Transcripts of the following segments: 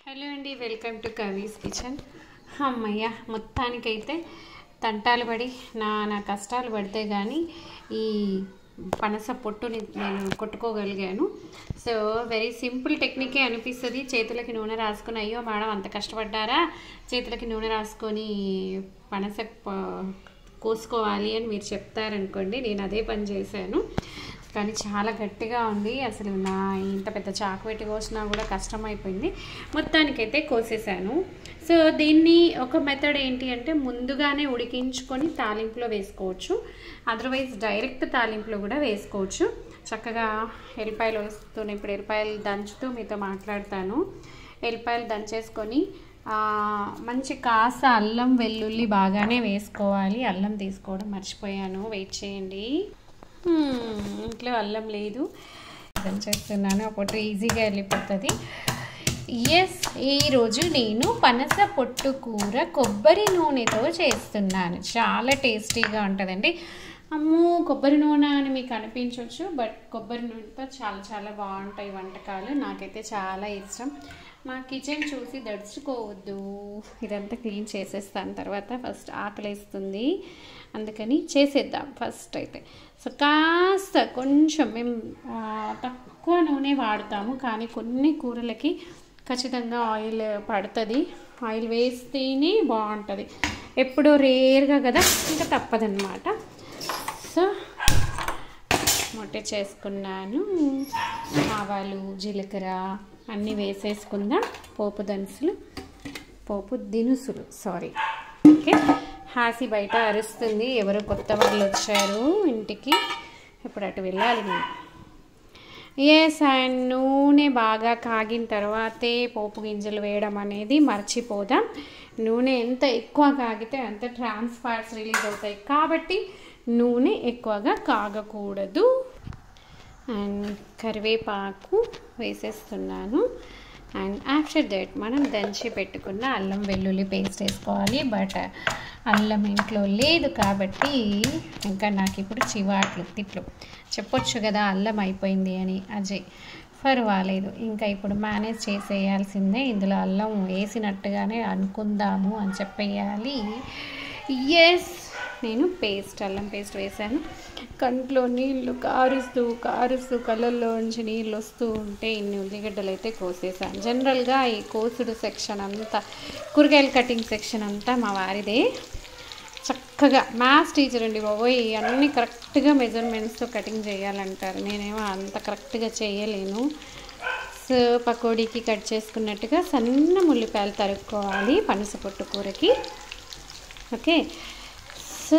hello అండి welcome to కవీస్ kitchen అమ్మయ్య మొత్తానికైతే తంటాలు పడి నా నా కష్టాలు పడితే కానీ ఈ పనస పొట్టుని నేను కొట్టుకోగలిగాను సో వెరీ సింపుల్ టెక్నికే అనిపిస్తుంది చేతులకి నూనె రాసుకొని అయ్యో మేడం అంత కష్టపడ్డారా చేతులకి నూనె రాసుకొని పనస ప- కోసుకోవాలి అని మీరు చెప్తారనుకోండి నేను అదే పని చేశాను కానీ చాలా గట్టిగా ఉంది అసలు నా ఇంత పెద్ద చాకు పెట్టి కోసినా కూడా కష్టమైపోయింది మొత్తానికైతే కోసేసాను సో దీన్ని ఒక మెథడ్ ఏంటి అంటే ముందుగానే ఉడికించుకొని తాలింపులో వేసుకోవచ్చు అదర్వైజ్ డైరెక్ట్ తాలింపులో కూడా వేసుకోవచ్చు చక్కగా ఎల్లిపాయలు వస్తున్నాయి ఇప్పుడు ఎల్లిపాయలు దంచుతూ మీతో మాట్లాడతాను ఎల్లిపాయలు దంచేసుకొని ఆ, మంచి కాస అల్లం వెల్లుల్లి బాగానే వేసుకోవాలి అల్లం తీసుకోవడం మర్చిపోయాను వెయిట్ చేయండి హ్మ్, ఇంట్లో అల్లం లేదు అర్థం చేస్తున్నాను అప్పుడు ఈజీగా వెళ్ళిపోతుంది ఎస్ ఈరోజు నేను పనస పొట్టు కూర కొబ్బరి నూనెతో చేస్తున్నాను చాలా టేస్టీగా ఉంటుందండి అమ్మో కొబ్బరి నూనె అని మీకు అనిపించవచ్చు బట్ కొబ్బరి నూనెతో చాలా చాలా బాగుంటాయి వంటకాలు నాకైతే చాలా ఇష్టం మా కిచెన్ చూసి దడుచుకోవద్దు ఇదంతా క్లీన్ చేసేస్తాను తర్వాత ఫస్ట్ ఆకలేస్తుంది అందుకని చేసేద్దాం ఫస్ట్ అయితే సో కాస్త కొంచెం మేము ఆ, తక్కువ నూనె వాడతాము కానీ కొన్ని కూరలకి ఖచ్చితంగా ఆయిల్ పడుతుంది ఆయిల్ వేస్తేనే బాగుంటుంది ఎప్పుడో రేర్గా కదా ఇంకా తప్పదన్నమాట సో మొట్ట చేసుకున్నాను ఆవాలు జీలకర్ర అన్నీ వేసేసుకుందాం పోపు దినుసులు పోపు దినుసులు సారీ ఓకే హాసి బయట అరుస్తుంది ఎవరు కొత్త వాళ్ళు వచ్చారు ఇంటికి ఇప్పుడు అటు వెళ్ళాలి నేను ఎస్ అండ్ నూనె బాగా కాగిన తర్వాతే పోపు గింజలు వేయడం అనేది మర్చిపోదాం నూనె ఎంత ఎక్కువ కాగితే అంత ట్రాన్స్ఫార్స్ రిలీజ్ అవుతాయి కాబట్టి నూనె ఎక్కువగా కాగకూడదు అండ్ కరివేపాకు వేసేస్తున్నాను అండ్ ఆఫ్టర్ దట్ మనం దంచి పెట్టుకున్న అల్లం వెల్లుల్లి పేస్ట్ వేసుకోవాలి బట్ అల్లం ఇంట్లో లేదు కాబట్టి ఇంకా నాకు ఇప్పుడు చివాట్లు తిట్లు చెప్పొచ్చు కదా అల్లం అయిపోయింది అని అజయ్ పర్వాలేదు ఇంకా ఇప్పుడు మేనేజ్ చేసేయాల్సిందే ఇందులో అల్లం వేసినట్టుగానే అనుకుందాము అని చెప్పేయాలి ఎస్ నేను పేస్ట్ అల్లం పేస్ట్ వేశాను కంట్లో నీళ్లు కారుస్తూ కారుస్తూ కళ్ళల్లోంచి నీళ్ళు వస్తూ ఉంటే ఇన్ని ఉల్లిగడ్డలు అయితే కోసేసాను జనరల్గా ఈ కోసుడు సెక్షన్ అంతా కూరగాయల కటింగ్ సెక్షన్ అంతా మా వారిదే చక్కగా మ్యాథ్స్ టీచర్ అండి బాబోయ్ అన్నీ కరెక్ట్గా మెజర్మెంట్స్తో కటింగ్ చేయాలంటారు నేనేమో అంత కరెక్ట్గా చేయలేను సో పకోడీకి కట్ చేసుకున్నట్టుగా సన్న ముల్లిపాయలు తరుక్కోవాలి పనస పొట్టు కూరకి ఓకే సో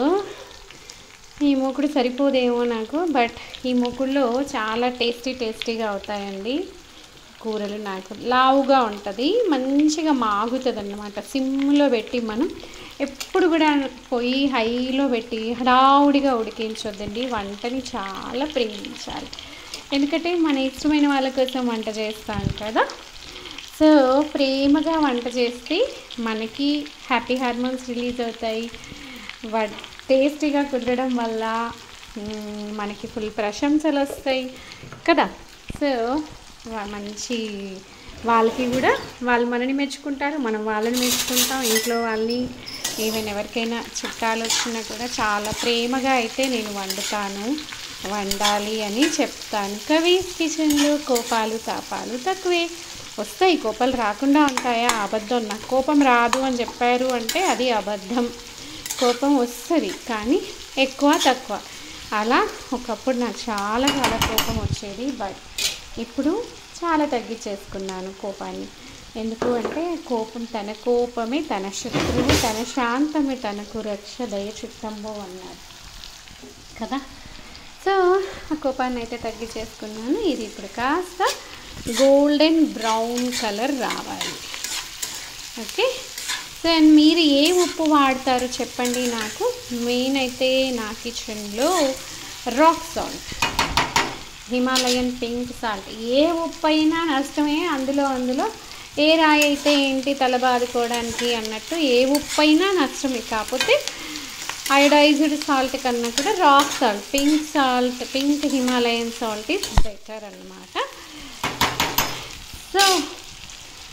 ఈ మూకుడు సరిపోదేమో నాకు బట్ ఈ మూకుడులో చాలా టేస్టీ టేస్టీగా అవుతాయండి కూరలు నాకు లావుగా ఉంటుంది మంచిగా మాగుతుంది అన్నమాట సిమ్లో పెట్టి మనం ఎప్పుడు కూడా పొయ్యి హైలో పెట్టి హడావుడిగా ఉడికించొద్దండి వంటని చాలా ప్రేమించాలి ఎందుకంటే మన ఇష్టమైన వాళ్ళ కోసం వంట చేస్తాం కదా సో ప్రేమగా వంట చేస్తే మనకి హ్యాపీ హార్మోన్స్ రిలీజ్ అవుతాయి వ టేస్టీగా కుదరడం వల్ల మ్, మనకి ఫుల్ ప్రశంసలు వస్తాయి కదా సో వా- మంచి వాళ్ళకి కూడా వాళ్ళు మనని మెచ్చుకుంటారు మనం వాళ్ళని మెచ్చుకుంటాం ఇంట్లో వాళ్ళని ఈవెన్ ఎవరికైనా చుట్టాలు వచ్చినా కూడా చాలా ప్రేమగా అయితే నేను వండుతాను వండాలి అని చెప్తాను కవీస్ కిచెన్లో కోపాలు తాపాలు తక్కువే వస్తాయి కోపాలు రాకుండా ఉంటాయా అబద్ధం నాకు కోపం రాదు అని చెప్పారు అంటే అది అబద్ధం కోపం వస్తుంది కానీ ఎక్కువ తక్కువ అలా ఒకప్పుడు నాకు చాలా చాలా కోపం వచ్చేది బట్ ఇప్పుడు చాలా తగ్గించేసుకున్నాను కోపాన్ని ఎందుకు అంటే కోపం తన కోపమే తన శత్రువు తన శాంతమే తనకు రక్ష దయ చిత్తంబో అన్నారు కదా సో ఆ కోపాన్ని అయితే తగ్గించేసుకున్నాను ఇది ఇప్పుడు కాస్త గోల్డెన్ బ్రౌన్ కలర్ రావాలి ఓకే సో అండ్ మీరు ఏ ఉప్పు వాడతారు చెప్పండి నాకు మెయిన్ అయితే నా కిచెన్లో rock salt Himalayan pink salt ఏ ఉప్పు అయినా నష్టమే అందులో అందులో ఏ రాయి అయితే ఏంటి తల బాదుకోవడానికి అన్నట్టు ఏ ఉప్పు అయినా నష్టమే కాకపోతే అయోడైజ్డ్ సాల్ట్ కన్నా కూడా rock salt pink salt pink Himalayan salt is better అన్నమాట సో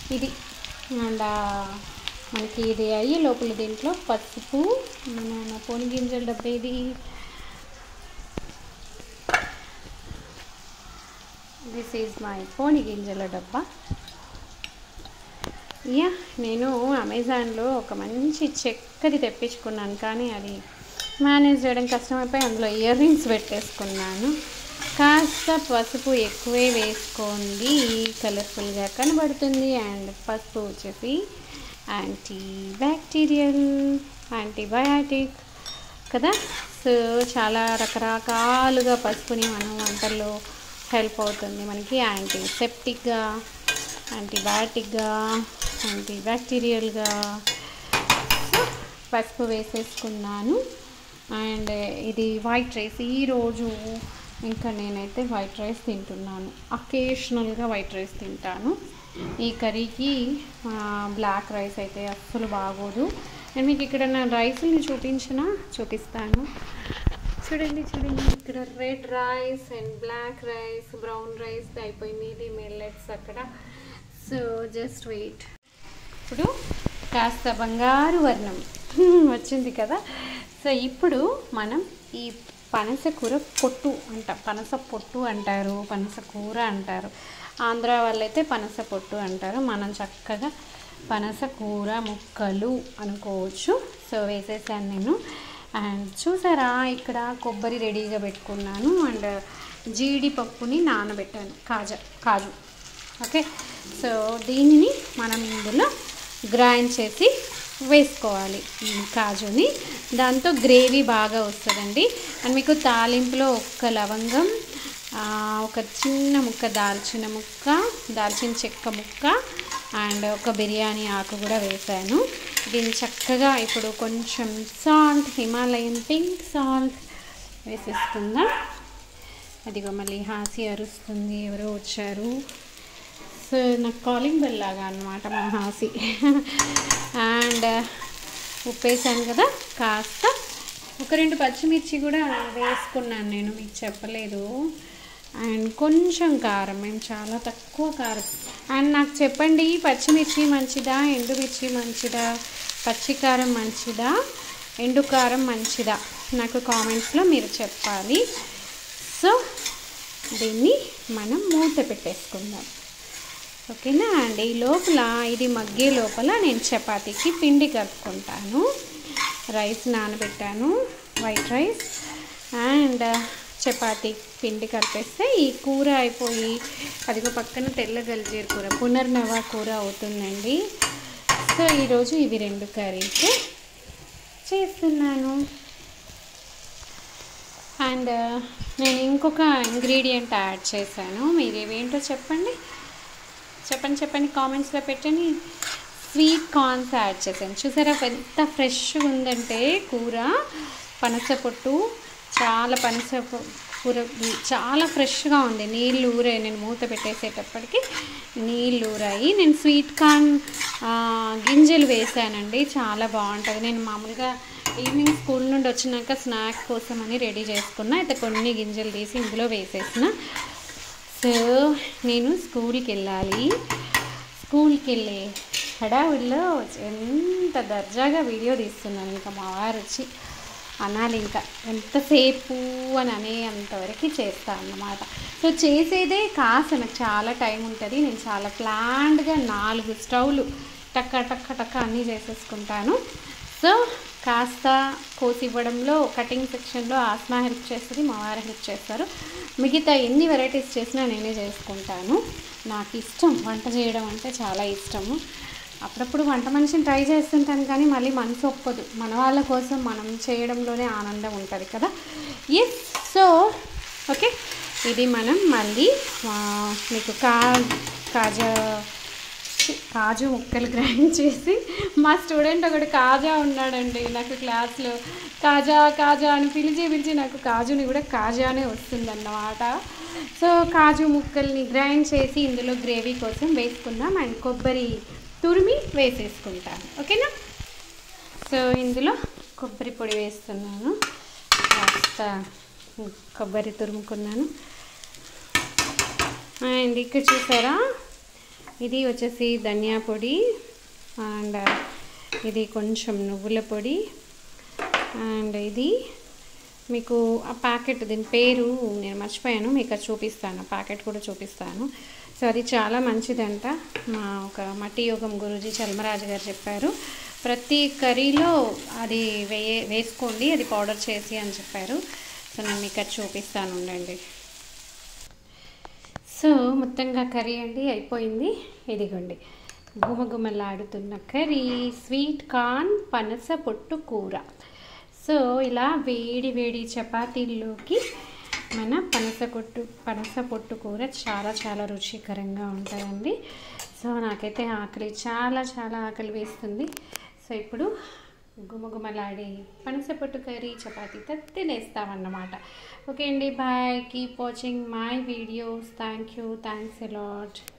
ఇది అండ్ మనకి ఇది అయ్యి లోపల దీంట్లో పసుపు మన పొని గింజల డబ్బా ఇది దిస్ ఈజ్ మై పోని గింజల డబ్బా యా నేను అమెజాన్లో ఒక మంచి చెక్కది తెప్పించుకున్నాను కానీ అది మేనేజ్ చేయడం కష్టమైపోయి అందులో ఇయర్ రింగ్స్ పెట్టేసుకున్నాను కాస్త పసుపు ఎక్కువే వేసుకోండి కలర్ఫుల్గా కనబడుతుంది అండ్ పసుపు వచ్చేసి యాంటీ బ్యాక్టీరియల్ యాంటీబయాటిక్ కదా సో చాలా రకరకాలుగా పసుపుని మనం వంటల్లో హెల్ప్ అవుతుంది మనకి యాంటీసెప్టిక్గా యాంటీబయాటిక్గా యాంటీ బ్యాక్టీరియల్గా సో పసుపు వేసేసుకున్నాను అండ్ ఇది వైట్ రైస్ ఈరోజు ఇంకా నేనైతే వైట్ రైస్ తింటున్నాను అకేషనల్గా వైట్ రైస్ తింటాను ఈ కర్రీకి బ్లాక్ రైస్ అయితే అస్సలు బాగోదు నేను మీకు ఇక్కడ నా రైస్ని చూపించిన చూపిస్తాను చూడండి చూడండి ఇక్కడ red rice and black rice brown rice అయిపోయింది ఇది మిల్లెట్స్ అక్కడ సో జస్ట్ వెయిట్ ఇప్పుడు కాస్త బంగారు వర్ణం వచ్చింది కదా సో ఇప్పుడు మనం ఈ పనస కూర పొట్టు అంట పనస పొట్టు అంటారు పనస కూర అంటారు ఆంధ్ర వాళ్ళైతే పనస పొట్టు అంటారు మనం చక్కగా పనస కూర ముక్కలు అనుకోవచ్చు సో వేసేసాను నేను అండ్ చూసారా ఇక్కడ కొబ్బరి రెడీగా పెట్టుకున్నాను అండ్ జీడిపప్పుని నానబెట్టాను కాజా కాజు ఓకే సో దీనిని మనం ఇందులో గ్రైండ్ చేసి వేసుకోవాలి ఈ కాజుని దాంతో గ్రేవీ బాగా వస్తుందండి అండ్ మీకు తాలింపులో ఒక్క లవంగం ఆ, ఒక చిన్న ముక్క దాల్చిన ముక్క దాల్చిన చెక్క ముక్క అండ్ ఒక బిర్యానీ ఆకు కూడా వేసాను దీన్ని చక్కగా ఇప్పుడు కొంచెం సాల్ట్ హిమాలయన్ పింక్ సాల్ట్ వేసేసుకుందాం అదిగో మళ్ళీ హాసి అరుస్తుంది ఎవరో వచ్చారు సో నాకు కాలింగ్ బెల్ లాగా అనమాట మా హాసి అండ్ ఉప్పేసాను కదా కాస్త ఒక రెండు పచ్చిమిర్చి కూడా వేసుకున్నాను నేను మీకు చెప్పలేదు అండ్ కొంచెం కారం మేము చాలా తక్కువ కారం అండ్ నాకు చెప్పండి పచ్చిమిర్చి మంచిదా ఎండుమిర్చి మంచిదా పచ్చి కారం మంచిదా ఎండు కారం మంచిదా నాకు కామెంట్స్లో మీరు చెప్పాలి సో దీన్ని మనం మూత పెట్టేసుకుందాం ఓకేనా అండి ఈ లోపల ఇది మగ్గే లోపల నేను చపాతీకి పిండి కలుపుకుంటాను రైస్ నానబెట్టాను వైట్ రైస్ అండ్ చపాతీ పిండి కలిపేస్తే ఈ కూర అయిపోయి అదిగో పక్కన తెల్ల గల్జీర కూర పునర్నవ కూర అవుతుందండి సో ఈరోజు ఇవి రెండు కర్రీస్ చేస్తున్నాను అండ్ నేను ఇంకొక ఇంగ్రీడియంట్ యాడ్ చేశాను మీరు ఇవేంటో చెప్పండి చెప్పండి చెప్పండి కామెంట్స్లో పెట్టండి స్వీట్ కార్న్స్ యాడ్ చేశాను చూసారా ఎంత ఫ్రెష్గా ఉందంటే కూర పనస పొట్టు చాలా పనస పొ- కూర చాలా ఫ్రెష్గా ఉంది నీళ్ళు ఊరాయి నేను మూత పెట్టేసేటప్పటికి నీళ్ళు ఊరాయి నేను స్వీట్ కార్న్ ఆ, గింజలు వేసానండి చాలా బాగుంటుంది నేను మామూలుగా ఈవినింగ్ స్కూల్ నుండి వచ్చినాక స్నాక్ కోసం అని రెడీ చేసుకున్నా అయితే కొన్ని గింజలు తీసి ఇందులో వేసేసిన సో నేను స్కూల్కి వెళ్ళాలి స్కూల్కి వెళ్ళే హడావిడిలో ఎంత దర్జాగా వీడియో తీస్తున్నాను ఇంకా మా వారు వచ్చి అనాలి ఇంకా ఎంతసేపు అని అనే అంతవరకు చేస్తాను అన్నమాట సో చేసేదే కాస్త నాకు చాలా టైం ఉంటుంది నేను చాలా ప్లాన్డ్గా నాలుగు స్టవ్లు టక్క టక్క టక్క అన్నీ చేసేసుకుంటాను సో కాస్త కోసి ఇవ్వడంలో కటింగ్ సెక్షన్లో ఆస్మా హెల్ప్ చేస్తుంది మా వారు హెల్ప్ చేస్తారు మిగతా ఎన్ని వెరైటీస్ చేసినా నేనే చేసుకుంటాను నాకు ఇష్టం వంట చేయడం అంటే చాలా ఇష్టము అప్పుడప్పుడు వంట మనిషిని ట్రై చేస్తుంటాను కానీ మళ్ళీ మనసు ఒప్పదు మన వాళ్ళ కోసం మనం చేయడంలోనే ఆనందం ఉంటుంది కదా ఎస్ సో ఓకే ఇది మనం మళ్ళీ ఆ, మీకు కా కాజా కాజు ముక్కలు గ్రైండ్ చేసి మా స్టూడెంట్ ఒకడు కాజా ఉన్నాడండి నాకు క్లాస్లో కాజా కాజా అని పిలిచి పిలిచి నాకు కాజుని కూడా కాజానే వస్తుందన్నమాట సో కాజు ముక్కల్ని గ్రైండ్ చేసి ఇందులో గ్రేవీ కోసం వేసుకుందాం అండ్ కొబ్బరి తురిమి వేసేసుకుంటాను ఓకేనా సో ఇందులో కొబ్బరి పొడి వేస్తున్నాను కాస్త కొబ్బరి తురుముకున్నాను అండ్ ఇక్కడ చూసారా ఇది వచ్చేసి ధనియా పొడి అండ్ ఇది కొంచెం నువ్వుల పొడి అండ్ ఇది మీకు ఆ ప్యాకెట్ దీని పేరు నేను మర్చిపోయాను మీకు అది చూపిస్తాను ప్యాకెట్ కూడా చూపిస్తాను సో అది చాలా మంచిదంట మా ఒక మట్టి యోగం గురూజీ చల్మరాజు గారు చెప్పారు ప్రతి కర్రీలో అది వేయ వేసుకోండి అది పౌడర్ చేసి అని చెప్పారు సో నేను మీకు అది చూపిస్తాను ఉండండి సో మొత్తంగా కర్రీ అండి అయిపోయింది ఇదిగోండి గుమగుమలాడుతున్న కర్రీ స్వీట్ కార్న్ పనస పొట్టు కూర సో ఇలా వేడి వేడి చపాతీల్లోకి మన పనస కొట్టు పనస పొట్టు కూర చాలా చాలా రుచికరంగా ఉంటుందండి సో నాకైతే ఆకలి చాలా చాలా ఆకలి వేస్తుంది సో ఇప్పుడు గుమగుమలాడే పనస పొట్టు కర్రీ చపాతీతో తినేస్తామన్నమాట ఓకే అండి bye keep watching my videos thank you thanks allot